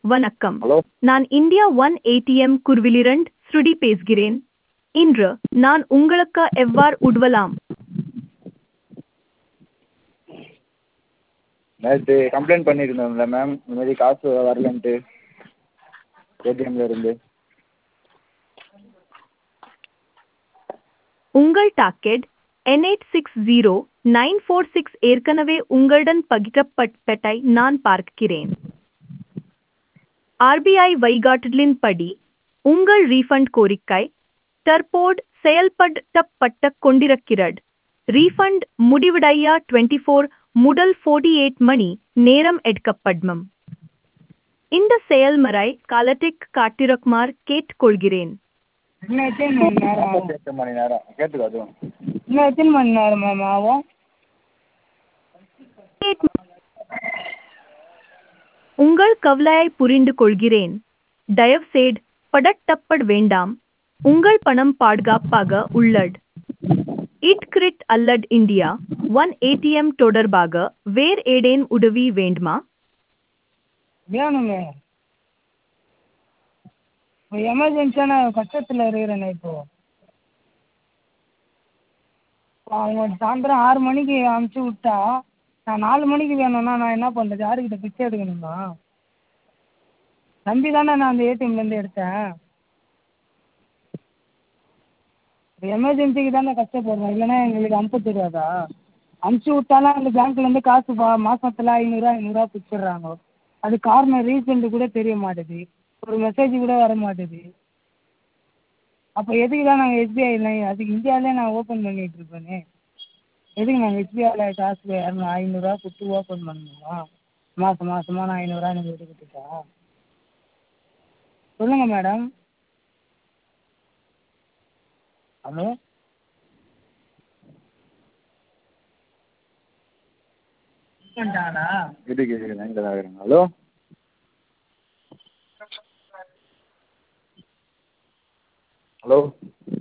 வணக்கம் ஹலோ நான் India one ATM குர்விலிரண்ட் ஸ்ருதி பேசுகிறேன் இன்று நான் உங்களுக்கு எவ்வாறு உதவலாம் நேற்று கம்ப்ளைண்ட் பண்ணியிருந்தோம்ல மேம் இந்த மாதிரி காசு வரலன்ட்டு ஏடிஎம்ல இருந்து உங்கள் டாக்கெட் என் eight six zero nine four six ஏற்கனவே உங்களுடன் பகிரப்பட்டதை நான் பார்க்கிறேன் ஆர்பிஐ வழிகாட்டுதலின்படி உங்கள் ரீஃபண்ட் கோரிக்கை தற்போது செயல்படுத்தப்பட்டு கொண்டிருக்கிறது ரீஃபண்ட் முடிவடைய டுவெண்ட்டி ஃபோர் முதல் ஃபோர்ட்டி எயிட் மணி நேரம் எடுக்கப்படும் இந்த செயல்முறை காலத்திற்கு காட்டிருக்குமாறு கேட்டுக்கொள்கிறேன் இன்னும் எத்தனை மணி நேரம் ஆகும் எட்டு மணி நேரம் கேட்டுக்கோ அதுவும் இன்னும் எத்தனை மணி நேரம் மேம் ஆகும் உங்கள் கவலையை புரிந்து கொள்கிறேன் தயவுசெய்து படட்டப்பட வேண்டாம் உங்கள் பணம் பாதுகாப்பாக உள்ளது இட் கிரிட் அல்லது இந்தியா ஒன் ஏடிஎம் தொடர்பாக வேறு ஏதேன் உதவி வேண்டுமா வேணுமே இப்போ எமர்ஜென்சியான கஷ்டத்தில் இருக்கிறேனே இப்போ அவங்க சாயந்தரம் ஆறு மணிக்கு அனுப்பிச்சி விட்டா நான் நாலு மணிக்கு வேணும்னா நான் என்ன பண்ணுறது யாருக்கிட்ட பிச்சை எடுக்கணுமா நம்பி தானே நான் அந்த ஏடிஎம்லேருந்து எடுத்தேன் எமர்ஜென்சிக்கு தானே கஷ்டப்படுறோம் இல்லைன்னா எங்களுக்கு அனுப்ப தெரியாதா அனுப்பிச்சி விட்டாலும் அந்த பேங்க்லேருந்து காசு பா மாசத்துல ஐநூறுரூவா ஐநூறுரூவா பிடிச்சிடுறாங்க அது காரணம் ரீசன்ட்டு கூட தெரிய மாட்டேது ஒரு மெசேஜ் கூட வர மாட்டேது அப்போ எதுக்கு தான் நாங்கள் எஸ்பிஐ இல்லை அதுக்கு இந்தியாவிலே நான் ஓப்பன் பண்ணிட்டு இருப்பேனே எதுக்கு நாங்கள் எஸ்பிஐயில் காசு இரநூ ஐநூறுரூவா கொடுத்து ஓப்பன் பண்ணணுமா மாதம் மாதமா நான் ஐநூறுரூவா எனக்கு எடுத்துக்கிட்டா சொல்லுங்கள் மேடம் ஹலோ பண்ணிட்டாங்களா இதுக்கு லைனில் தான் இருக்கிறேங்க ஹலோ ஹலோ